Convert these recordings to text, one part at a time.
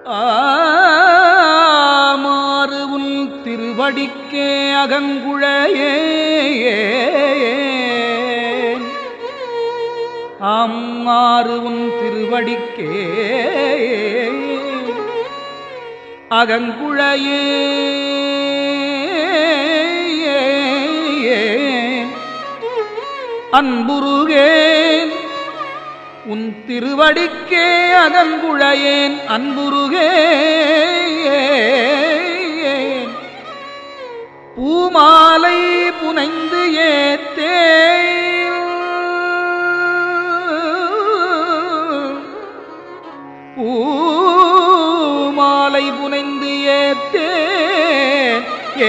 ஆமாறு உன் திருவடிக்கே அகங்குழையே ஆமாறு உன் திருவடிக்கே அகங்குழையே அன்புருகேன் உன் திருவடிக்கே அகங்குழையேன் அன்புருகேன் பூமாலை புனைந்து ஏத்தே பூமாலை புனைந்து ஏத்தே ஏ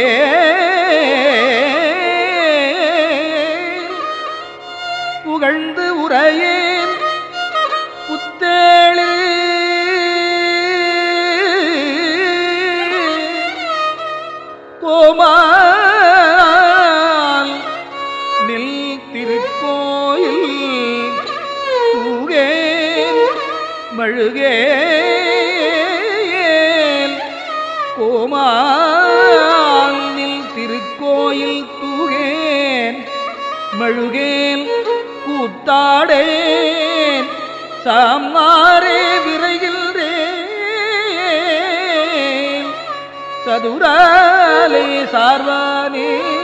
புகழ்ந்து உரையேன் புத்தேளு கோமால் நில் திருக்கோயில் தூகேன் மழுகேன் கோமால் நில் திருக்கோயில் தூகேன் மழுகேல் கூத்தாடேன் சாமாரே விரைகின்றேன் சதுராலே சார்வானே